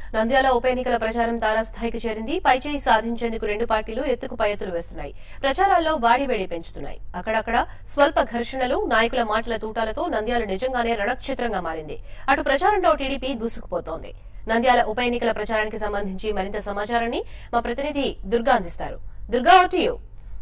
నంద్యాల ఉప ఎన్నికల ప్రచారం తారాస్థాయికి చేరింది పైచేయి సాధించేందుకు రెండు పార్టీలు ఎత్తుకు పై ఎత్తులు వేస్తున్నాయి ప్రచారాల్లో వాడివేడి పెంచుతున్నాయి అక్కడక్కడ స్వల్ప ఘర్షణలు నాయకుల మాటల తూటాలతో నంద్యాల నిజంగానే రణక్షేత్రంగా మారింది అటు ప్రచారంలో టీడీపీ దూసుకుపోతోంది నంద్యాల ఉప ఎన్నికల ప్రచారానికి సంబంధించి మరింత సమాచారాన్ని మా ప్రతినిధి దుర్గా అందిస్తారు దుర్గా ఓటు యూ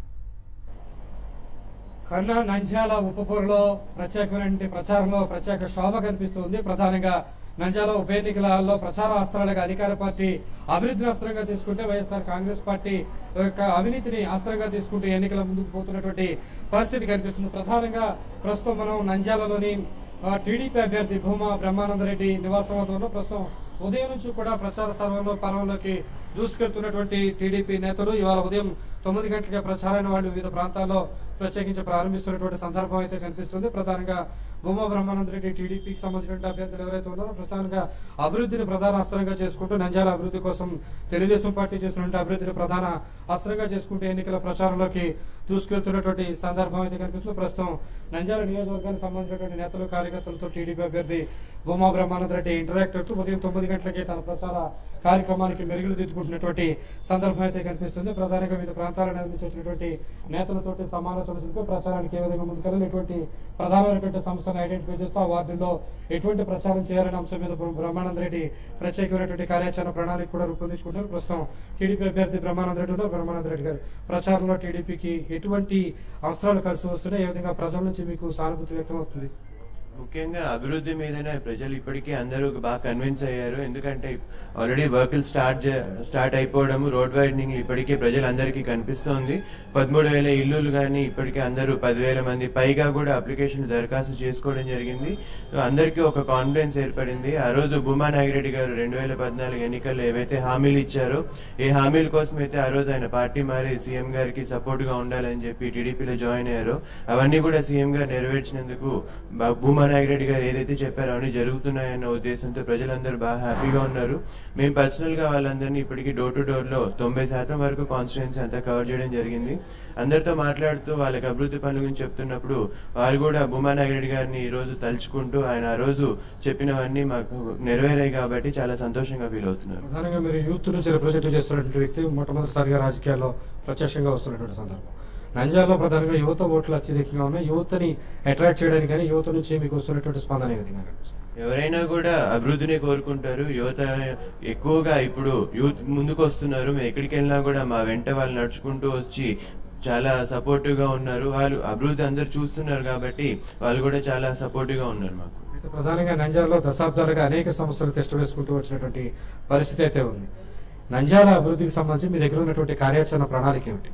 కర్ణా నంద్యాల ఉపపూరలో ప్రత్యేకమైన ప్రచారంలో ప్రత్యేక శోభ కనిపిస్తుంది ప్రధానంగా నంద్యాల ఉప ఎన్నికలలో ప్రచార అస్త్రాలుగా అధికార పార్టీ అభివృద్ధిని అస్త్రంగా తీసుకుంటే వైఎస్ఆర్ కాంగ్రెస్ పార్టీ యొక్క అవినీతిని అస్త్రంగా తీసుకుంటూ ఎన్నికల ముందుకు పోతున్నటువంటి పరిస్థితి కనిపిస్తుంది ప్రధానంగా ప్రస్తుతం మనం నంద్యాలలోని ఆ, టీడీపీ అభ్యర్థి భూమా బ్రహ్మానందరెడ్డి నివాసం వద్ద ఉన్నాం. ప్రస్తుతం ఉదయం నుంచి కూడా ప్రచార సర్వంలో పర్వంలోకి దూసుకెళ్తున్నటువంటి టీడీపీ నేతలు ఇవాళ ఉదయం తొమ్మిది గంటలకే ప్రచారాన్ని వాళ్ళు వివిధ ప్రాంతాల్లో ప్రత్యేకించి ప్రారంభిస్తున్నటువంటి సందర్భం అయితే కనిపిస్తుంది ప్రధానంగా భూమా బ్రహ్మానంద రెడ్డి టీడీపీకి సంబంధించిన అభ్యర్థులు ఎవరైతే ఉన్నారో ప్రధానంగా అభివృద్ధిని ప్రధాన అస్త్రంగా చేసుకుంటూ నంద్యాల అభివృద్ధి కోసం తెలుగుదేశం పార్టీ చేసినటువంటి అభివృద్ధిని ప్రధాన అస్త్రంగా చేసుకుంటూ ఎన్నికల ప్రచారంలోకి దూసుకెళ్తున్నటువంటి సందర్భం అయితే కనిపిస్తుంది ప్రస్తుతం నంద్యాల నియోజకవర్గానికి సంబంధించినటువంటి నేతలు కార్యకర్తలతో టీడీపీ అభ్యర్థి భూమా బ్రహ్మానంద రెడ్డి ఇంటరాక్ట్ అవుతూ ఉదయం తొమ్మిది గంటలకే తన ప్రచార కార్యక్రమానికి మెరుగులు దిద్దుకుంటున్నటువంటి సందర్భం అయితే కనిపిస్తుంది ప్రధానంగా వివిధ ప్రాంతాల నుంచి వచ్చినటువంటి నేతలతోటి సమాలోచన జరిపి ప్రచారానికి ఏ విధంగా ముందుకెళ్ళాలి ఎటువంటి ప్రధానమైనటువంటి సమస్యను ఐడెంటిఫై చేస్తూ ఆ వార్డుల్లో ఎటువంటి ప్రచారం చేయాలనే అంశం మీద బ్ర- బ్రహ్మానంద రెడ్డి ప్రత్యేకమైనటువంటి కార్యాచరణ ప్రణాళిక కూడా రూపొందించుకుంటారు ప్రస్తుతం టీడీపీ అభ్యర్థి బ్రహ్మానంద రెడ్డి ఉన్నారు బ్రహ్మానంద రెడ్డి గారు ప్రచారంలో టీడీపీకి ఎటువంటి అవసరాలు కలిసి వస్తున్నాయి ఏ విధంగా ప్రజల నుంచి మీకు సానుభూతి వ్యక్తం అవుతుంది ముఖ్యంగా అభివృద్ధి మీదనే ప్రజలు ఇప్పటికీ అందరూ బాగా కన్విన్స్ అయ్యారు ఎందుకంటే ఆల్రెడీ వర్కులు స్టార్ట్ చే- స్టార్ట్ అయిపోవడము రోడ్ వైడనింగ్ ఇప్పటికే ప్రజలందరికీ కనిపిస్తోంది పదమూడు వేల ఇల్లులు కానీ ఇప్పటికే అందరూ పదివేల మంది పైగా కూడా అప్లికేషన్ దరఖాస్తు చేసుకోవడం జరిగింది సో అందరికీ ఒక కాన్ఫిడెన్స్ ఏర్పడింది ఆ రోజు భూమా నాగిరెడ్డి గారు రెండు వేల పద్నాలుగు ఎన్నికల్లో ఏవైతే హామీలు ఇచ్చారో ఏ హామీల కోసం అయితే ఆ రోజు ఆయన పార్టీ మారి సీఎం గారికి సపోర్ట్ గా ఉండాలని చెప్పి టీడీపీలో జాయిన్ అయ్యారో అవన్నీ కూడా సీఎం గారు నెరవేర్చినందుకు బా- భూమా నాగిరెడ్డి గారు ఏదైతే చెప్పారో అవన్నీ జరుగుతున్నాయన్న ఉద్దేశంతో ప్రజలందరూ బాగా హ్యాపీగా ఉన్నారు మేము పర్సనల్ గా వాళ్ళందరినీ ఇప్పటికీ డోర్ టు డోర్ లో తొంభై శాతం వరకు కాన్స్టిట్యున్సీ అంతా కవర్ చేయడం జరిగింది అందరితో మాట్లాడుతూ వాళ్ళకి అభివృద్ధి పనుల గురించి చెప్తున్నప్పుడు వారు కూడా భూమా నాగిరెడ్డి గారిని ఈ రోజు తలుచుకుంటూ ఆయన ఆ రోజు చెప్పినవన్నీ మాకు నెరవేరాయి కాబట్టి చాలా సంతోషంగా ఫీల్ అవుతున్నారు ప్రధానంగా మీరు యూత్ నుంచి రిప్రజెంట్ చేస్తున్నటువంటి వ్యక్తి మొట్టమొదటిసారిగా రాజకీయాల్లో ప్రత్యక్షంగా వస్తున్నటువంటి సందర్భం నంద్యాలలో ప్రధానంగా యువత ఓట్లు అత్యధికంగా ఉన్నాయి యువతని అట్రాక్ట్ చేయడానికి కానీ యువత నుంచి మీకు వస్తున్నటువంటి స్పందన ఏ విధంగా కనిపిస్తుంది? ఎవరైనా కూడా అభివృద్ధిని కోరుకుంటారు యువత ఎక్కువగా ఇప్పుడు యూత్ ముందుకు వస్తున్నారు మేము ఎక్కడికి వెళ్ళినా కూడా మా వెంట వాళ్ళు నడుచుకుంటూ వచ్చి చాలా సపోర్టివ్ గా ఉన్నారు వాళ్ళు అభివృద్ధి అందరు చూస్తున్నారు కాబట్టి వాళ్ళు కూడా చాలా సపోర్టివ్ గా ఉన్నారు మాకు అయితే ప్రధానంగా నంద్యాలలో దశాబ్దాలుగా అనేక సమస్యలు తిష్ట వేసుకుంటూ వచ్చినటువంటి పరిస్థితి అయితే ఉంది నంద్యాల అభివృద్ధికి సంబంధించి మీ దగ్గర ఉన్నటువంటి కార్యాచరణ ప్రణాళిక ఏమిటి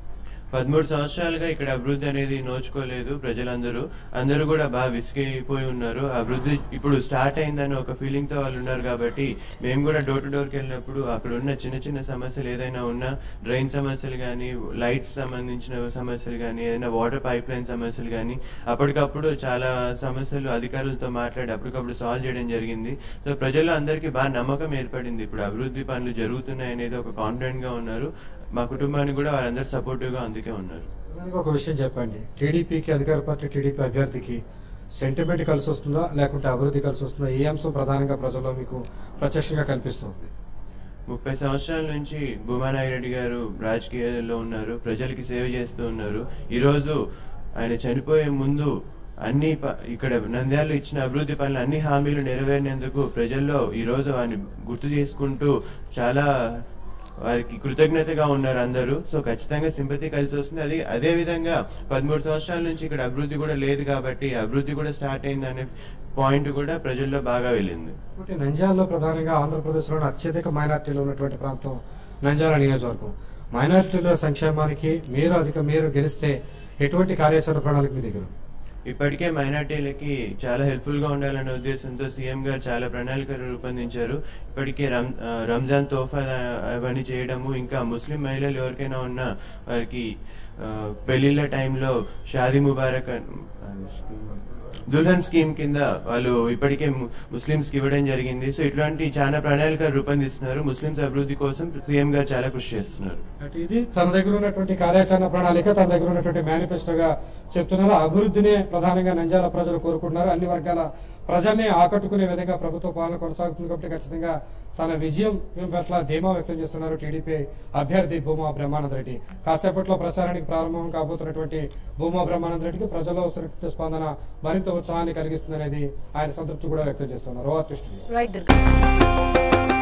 పదమూడు సంవత్సరాలుగా ఇక్కడ అభివృద్ధి అనేది నోచుకోలేదు ప్రజలందరూ అందరూ కూడా బాగా విసిగిపోయి ఉన్నారు అభివృద్ధి ఇప్పుడు స్టార్ట్ అయిందని ఒక ఫీలింగ్ తో వాళ్ళు ఉన్నారు కాబట్టి మేము కూడా డోర్ టు డోర్ కి వెళ్ళినప్పుడు అక్కడ ఉన్న చిన్న చిన్న సమస్యలు ఏదైనా ఉన్నా డ్రైన్ సమస్యలు కానీ లైట్స్ సంబంధించిన సమస్యలు కానీ ఏదైనా వాటర్ పైప్ లైన్ సమస్యలు కానీ అప్పటికప్పుడు చాలా సమస్యలు అధికారులతో మాట్లాడి అప్పటికప్పుడు సాల్వ్ చేయడం జరిగింది సో ప్రజల్లో అందరికీ బాగా నమ్మకం ఏర్పడింది ఇప్పుడు అభివృద్ధి పనులు జరుగుతున్నాయి అనేది ఒక కాన్ఫిడెంట్ గా ఉన్నారు మా కుటుంబానికి కూడా వారందరూ సపోర్టివ్ గా అందుకే ఉన్నారు ప్రధానంగా ఒక విషయం చెప్పండి టీడీపీకి అధికార పార్టీ టీడీపీ అభ్యర్థికి సెంటిమెంట్ కలిసి వస్తుందా లేకుంటే అభివృద్ధి కలిసి వస్తుందా ఏ అంశం ప్రధానంగా ప్రజల్లో మీకు ప్రత్యక్షంగా కనిపిస్తుంది ముప్పై సంవత్సరాల నుంచి భూమానాగిరెడ్డి గారు రాజకీయాల్లో ఉన్నారు ప్రజలకి సేవ చేస్తూ ఉన్నారు ఈ రోజు ఆయన చనిపోయే ముందు అన్ని ప- ఇక్కడ నంద్యాలలో ఇచ్చిన అభివృద్ధి పనులు అన్ని హామీలు నెరవేరినందుకు ప్రజల్లో ఈ రోజు వారిని గుర్తు చేసుకుంటూ చాలా వారికి కృతజ్ఞతగా ఉన్నారు అందరూ సో ఖచ్చితంగా సింపతి కలిసి వస్తుంది అది అదే విధంగా పదమూడు సంవత్సరాల నుంచి ఇక్కడ అభివృద్ధి కూడా లేదు కాబట్టి అభివృద్ధి కూడా స్టార్ట్ అయింది అనే పాయింట్ కూడా ప్రజల్లో బాగా వెళ్ళింది కాబట్టి నంద్యాలలో ప్రధానంగా ఆంధ్రప్రదేశ్లోని అత్యధిక మైనార్టీలు ఉన్నటువంటి ప్రాంతం నంద్యాల నియోజకవర్గం మైనార్టీల సంక్షేమానికి మీరు అధిక మీరు గెలిస్తే ఎటువంటి కార్యాచరణ ప్రణాళిక మీ దగ్గర ఉంది? ఇప్పటికే మైనార్టీలకి చాలా హెల్ప్ఫుల్ గా ఉండాలనే ఉద్దేశంతో సీఎం గారు చాలా ప్రణాళికలు రూపొందించారు ఇప్పటికే రం ఆ, రంజాన్ తోఫా ఆ, అవన్నీ చేయడము ఇంకా ముస్లిం మహిళలు ఎవరికైనా ఉన్నా వారికి ఆ, పెళ్లిళ్ళ టైంలో షాదీ ముబారక్ అన్- దుల్హన్ స్కీమ్ కింద వాళ్ళు ఇప్పటికే ము- ముస్లింస్ కి ఇవ్వడం జరిగింది సో ఇట్లాంటి చాలా ప్రణాళికలు రూపొందిస్తున్నారు ముస్లింస్ అభివృద్ధి కోసం సీఎం గారు చాలా కృషి చేస్తున్నారు అటు ఇది తన దగ్గర ఉన్నటువంటి కార్యాచరణ ప్రణాళిక తన దగ్గర ఉన్నటువంటి మేనిఫెస్టోగా చెప్తున్నారు అభివృద్ధినే ప్రధానంగా నంద్యాల ప్రజలు కోరుకుంటున్నారు అన్ని వర్గాల ప్రజల్ని ఆకట్టుకునే విధంగా ప్రభుత్వ పాలన కొనసాగుతుంది కాబట్టి ఖచ్చితంగా తన విజయం పట్ల ధీమా వ్యక్తం చేస్తున్నారు టీడీపీ అభ్యర్థి భూమా బ్రహ్మానంద రెడ్డి కాసేపట్లో ప్రచారానికి ప్రారంభం కాబోతున్నటువంటి భూమా బ్రహ్మానంద రెడ్డికి ప్రజల్లో ఉసిరి స్పందన మరింత ఉత్సాహాన్ని కలిగిస్తుందనేది ఆయన సంతృప్తి కూడా వ్యక్తం చేస్తున్నారు ఓ ఆర్టిస్ట్ రైట్ దుర్గా